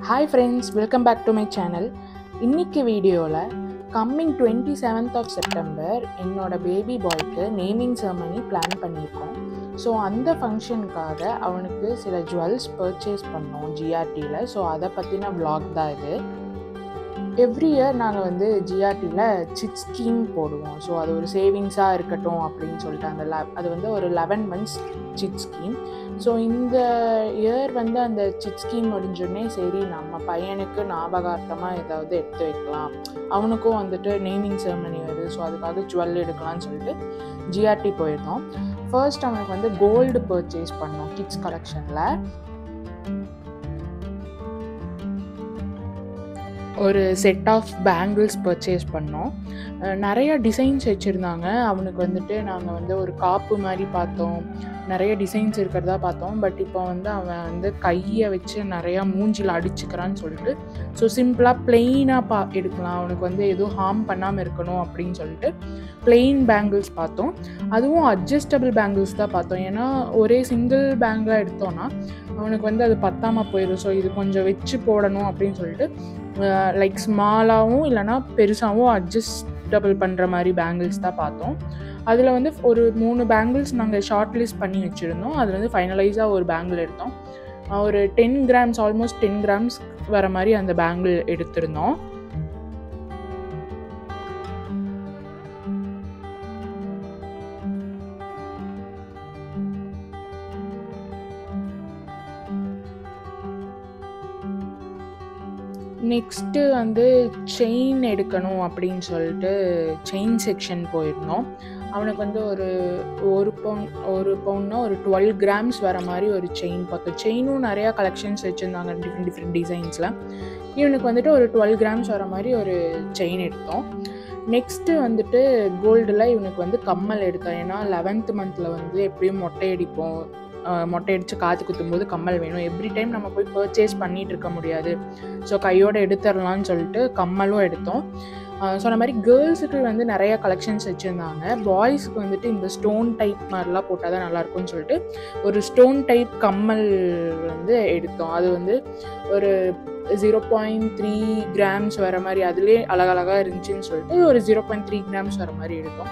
hi friends welcome back to my channel இன்னைக்கு வீடியோவில் coming twenty seventh of September என்னோட baby பாய்க்கு naming ceremony plan பண்ணியிருக்கோம் so அந்த ஃபங்க்ஷனுக்காக அவனுக்கு சில ஜுவல்ஸ் பர்ச்சேஸ் பண்ணோம் ஜிஆர்டியில் ஸோ அதை பற்றின vlog தான் இது எவ்ரி இயர் நாங்கள் வந்து ஜிஆர்டியில் சிட் ஸ்கீம் போடுவோம் ஸோ அது ஒரு சேவிங்ஸாக இருக்கட்டும் அப்படின்னு சொல்லிட்டு அந்த le- அது வந்து ஒரு eleven months chit scheme so இந்த இயர் வந்து அந்த சிட் ஸ்கீம் முடிஞ்சோடனே சரி நம்ம பையனுக்கு ஞாபகார்த்தமாக ஏதாவது எடுத்து வைக்கலாம் அவனுக்கும் வந்துட்டு நேமிங் செர்மனி வருது ஸோ அதுக்காக ஜுவல் எடுக்கலாம்னு சொல்லிட்டு ஜிஆர்டி போயிருந்தோம் ஃபர்ஸ்ட் அவனுக்கு வந்து கோல்டு பர்ச்சேஸ் பண்ணோம் கிட்ஸ் கலெக்ஷனில் ஒரு செட் ஆஃப் பேங்கிள்ஸ் பர்ச்சேஸ் பண்ணோம் அஹ் நிறைய டிசைன்ஸ் வச்சுருந்தாங்க அவனுக்கு வந்துட்டு நாங்கள் வந்து ஒரு காப்பு மாதிரி பார்த்தோம் நிறைய டிசைன்ஸ் இருக்கிறதா பார்த்தோம் பட் இப்போ வந்து அவன் வந்து கையை வச்சு நிறையா மூஞ்சில் அடிச்சுக்கிறான்னு சொல்லிட்டு ஸோ சிம்பிளாக பிளெயினாக பா எடுக்கலாம் அவனுக்கு வந்து எதுவும் ஹார்ம் பண்ணாமல் இருக்கணும் அப்படின்னு சொல்லிட்டு பிளெயின் பேங்கிள்ஸ் பார்த்தோம் அதுவும் அட்ஜஸ்டபிள் பேங்கிள்ஸ் தான் பார்த்தோம் ஏன்னா ஒரே சிங்கிள் பேங்கிளாக எடுத்தோன்னா அவனுக்கு வந்து அது பத்தாமல் போயிடும் ஸோ இது கொஞ்சம் வச்சு போடணும் அப்படின்னு சொல்லிட்டு லைக் ஸ்மாலாகவும் இல்லைனா பெருசாகவும் அட்ஜஸ்டபிள் பண்ணுற மாதிரி பேங்கிள்ஸ் தான் பார்த்தோம் அதில் வந்து ஒரு மூணு பேங்கிள்ஸ் நாங்கள் ஷார்ட் லிஸ்ட் பண்ணி வச்சுருந்தோம் அதில் வந்து ஃபைனலைஸாக ஒரு பேங்கிள் எடுத்தோம் அஹ் ஒரு ten grams almost ten grams வர மாதிரி அந்த பேங்கிள் எடுத்திருந்தோம் நெக்ஸ்ட்டு வந்து செயின் எடுக்கணும் அப்படின்னு சொல்லிட்டு செயின் செக்ஷன் போயிருந்தோம் அவனுக்கு வந்து ஒரு ஒரு பவுன் ஒரு பவுன்னா ஒரு டுவெல் கிராம்ஸ் வர மாதிரி ஒரு செயின் பார்த்தோம் செயினும் நிறையா கலெக்ஷன்ஸ் வச்சுருந்தாங்க டிஃப்ரெண்ட் டிஃப்ரெண்ட் டிசைன்ஸில் இவனுக்கு வந்துட்டு ஒரு டுவெல் கிராம்ஸ் வர மாதிரி ஒரு செயின் எடுத்தோம் நெக்ஸ்ட்டு வந்துட்டு கோல்டில் இவனுக்கு வந்து கம்மல் எடுத்தோம் ஏன்னா லெவன்த் மந்தில் வந்து எப்படியும் மொட்டை அடிப்போம் அஹ் மொட்டை அடித்து காது குத்தும்போது கம்மல் வேணும் எவ்ரி டைம் நம்ம போய் பர்ச்சேஸ் பண்ணிட்டு இருக்க முடியாது ஸோ கையோடு எடுத்துடலாம்னு சொல்லிட்டு கம்மலும் எடுத்தோம் சொன்ன மாதிரி கேர்ள்ஸுக்கு வந்து நிறைய கலெக்ஷன்ஸ் வச்சுருந்தாங்க பாய்ஸுக்கு வந்துட்டு இந்த ஸ்டோன் டைப் மாதிரிலாம் போட்டால் தான் நல்லாயிருக்கும்னு சொல்லிட்டு ஒரு ஸ்டோன் டைப் கம்மல் வந்து எடுத்தோம் அது வந்து ஒரு ஜீரோ பாயிண்ட் த்ரீ கிராம்ஸ் வர மாதிரி அதுலேயே அழகழகாக இருந்துச்சுன்னு சொல்லிட்டு ஒரு ஜீரோ பாயிண்ட் த்ரீ கிராம்ஸ் வர மாதிரி எடுத்தோம்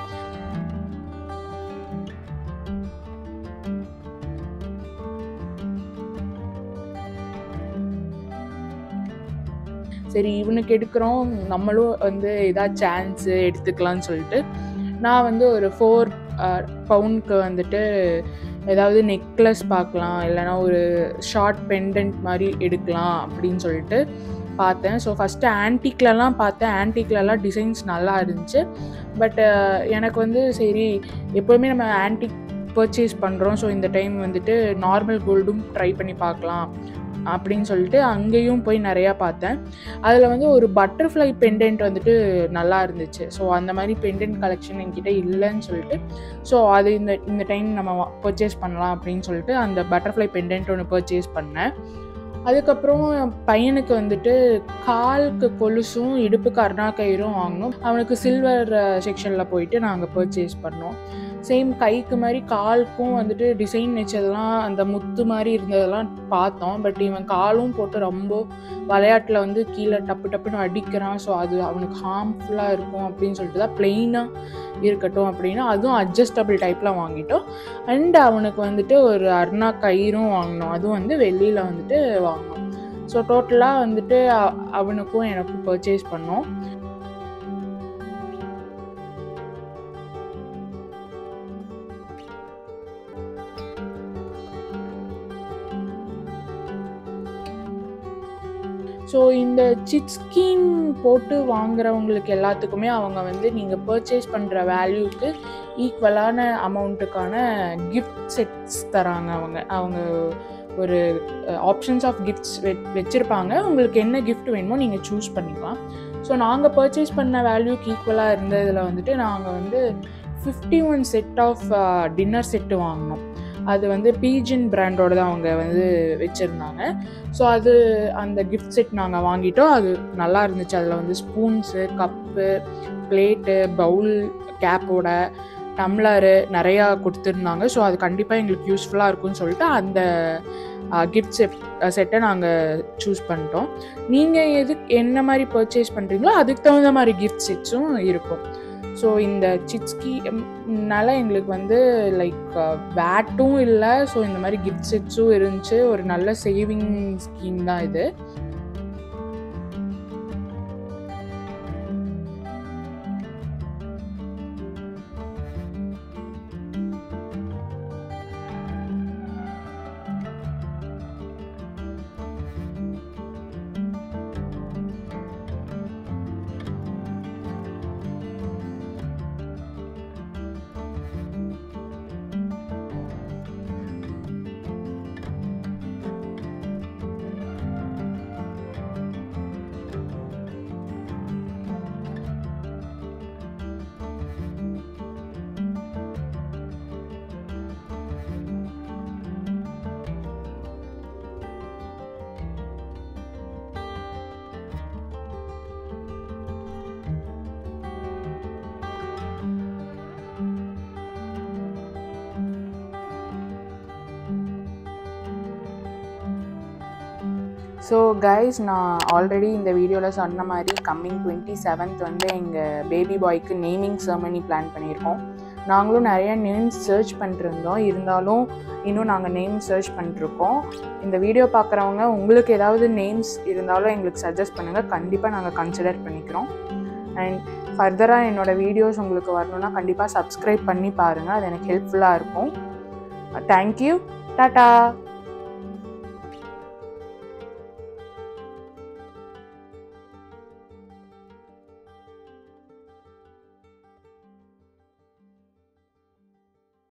சரி இவனுக்கு எடுக்கிறோம் நம்மளும் வந்து ஏதாவது சான்ஸு எடுத்துக்கலாம்னு சொல்லிட்டு நான் வந்து ஒரு ஃபோர் பவுனுக்கு வந்துட்டு ஏதாவது நெக்லஸ் பார்க்கலாம் இல்லைனா ஒரு ஷார்ட் பெண்டன்ட் மாதிரி எடுக்கலாம் அப்படின்னு சொல்லிட்டு பார்த்தேன் ஸோ ஃபஸ்ட்டு ஆன்டிக்லலாம் பார்த்தேன் ஆன்டிக்லலாம் டிசைன்ஸ் நல்லா இருந்துச்சு பட் எனக்கு வந்து சரி எப்போவுமே நம்ம ஆன்டிக் பர்ச்சேஸ் பண்ணுறோம் ஸோ இந்த டைம் வந்துட்டு நார்மல் கோல்டும் ட்ரை பண்ணி பார்க்கலாம் அப்படின்னு சொல்லிட்டு அங்கேயும் போய் நிறையா பார்த்தேன் அதில் வந்து ஒரு பட்டர்ஃப்ளை பெண்டன்ட் வந்துட்டு நல்லா இருந்துச்சு ஸோ அந்த மாதிரி பெண்டன்ட் கலெக்ஷன் என்கிட்ட இல்லைன்னு சொல்லிட்டு ஸோ அது இந்த இந்த டைம் நம்ம பர்ச்சேஸ் பண்ணலாம் அப்படின்னு சொல்லிட்டு அந்த பட்டர்ஃப்ளை பெண்டன்ட் ஒன்று பர்ச்சேஸ் பண்ணேன் அதுக்கப்புறம் பையனுக்கு வந்துட்டு காலுக்கு கொலுசும் இடுப்புக்கு அருணா கயிறும் வாங்கினோம் அவனுக்கு சில்வர் செக்ஷனில் போயிட்டு நாங்கள் பர்ச்சேஸ் பண்ணோம் சேம் கைக்கு மாதிரி காலுக்கும் வந்துட்டு டிசைன் வச்சதெல்லாம் அந்த முத்து மாதிரி இருந்ததெல்லாம் பார்த்தோம் பட் இவன் காலும் போட்டு ரொம்ப விளையாட்டில் வந்து கீழே டப்பு டப்புன்னு அடிக்கிறான் ஸோ அது அவனுக்கு ஹார்ம்ஃபுல்லாக இருக்கும் அப்படின்னு சொல்லிட்டு தான் பிளெயினாக இருக்கட்டும் அப்படின்னா அதுவும் அட்ஜஸ்டபிள் டைப்பில் வாங்கிட்டோம் அண்ட் அவனுக்கு வந்துட்டு ஒரு அருணா கயிறும் வாங்கினோம் அதுவும் வந்து வெளியில் வந்துட்டு வாங்கினோம் ஸோ டோட்டலாக வந்துட்டு அ- அவனுக்கும் எனக்கும் பர்ச்சேஸ் பண்ணோம் ஸோ இந்த சிட் ஸ்கீம் போட்டு வாங்குறவங்களுக்கு எல்லாத்துக்குமே அவங்க வந்து நீங்கள் பர்ச்சேஸ் பண்ணுற வேல்யூக்கு ஈக்குவலான அமௌண்ட்டுக்கான கிஃப்ட் செட்ஸ் தராங்க அவங்க அவங்க ஒரு ஆப்ஷன்ஸ் ஆஃப் கிஃப்ட்ஸ் வெ வச்சுருப்பாங்க உங்களுக்கு என்ன gift வேணுமோ நீங்கள் சூஸ் பண்ணிக்கலாம் ஸோ நாங்கள் பர்ச்சேஸ் பண்ண வேல்யூக்கு ஈக்குவலாக இருந்ததில் வந்துட்டு நாங்கள் வந்து fifty one set of dinner set வாங்கினோம் அது வந்து பீஜின் பிராண்டோட தான் அவங்க வந்து வச்சுருந்தாங்க ஸோ அது அந்த கிஃப்ட் செட் நாங்கள் வாங்கிட்டோம் அது நல்லா இருந்துச்சு அதில் வந்து ஸ்பூன்ஸு கப்பு பிளேட்டு பவுல் கேப்போட டம்ளரு நிறையா கொடுத்துருந்தாங்க ஸோ அது கண்டிப்பாக எங்களுக்கு யூஸ்ஃபுல்லாக இருக்கும்னு சொல்லிட்டு அந்த கிஃப்ட் செட் செட்டை நாங்கள் சூஸ் பண்ணிட்டோம் நீங்கள் எது என்ன மாதிரி பர்ச்சேஸ் பண்ணுறீங்களோ அதுக்கு தகுந்த மாதிரி கிஃப்ட் செட்ஸும் இருக்கும் ஸோ இந்த சிட்ஸ்கினால எங்களுக்கு வந்து லைக் வேட்டும் இல்லை ஸோ இந்த மாதிரி கிஃப்ட் செட்ஸும் இருந்துச்சு ஒரு நல்ல சேவிங் ஸ்கீம் தான் இது ஸோ கைஸ் நான் ஆல்ரெடி இந்த வீடியோவில் சொன்ன மாதிரி கம்மிங் டுவெண்ட்டி செவன்த் வந்து எங்கள் பேபி பாய்க்கு நேமிங் செர்மனி பிளான் பண்ணியிருக்கோம் நாங்களும் நிறைய நேம்ஸ் சர்ச் பண்ணிருந்தோம் இருந்தாலும் இன்னும் நாங்கள் நேம் சர்ச் பண்ணிருக்கோம் இந்த வீடியோ பார்க்குறவங்க உங்களுக்கு ஏதாவது நேம்ஸ் இருந்தாலும் எங்களுக்கு சஜஸ்ட் பண்ணுங்கள் கண்டிப்பாக நாங்கள் கன்சிடர் பண்ணிக்கிறோம் அண்ட் ஃபர்தராக என்னோடய வீடியோஸ் உங்களுக்கு வரணும்னா கண்டிப்பாக சப்ஸ்கிரைப் பண்ணி பாருங்கள் அது எனக்கு ஹெல்ப்ஃபுல்லாக இருக்கும் தேங்க்யூ டாட்டா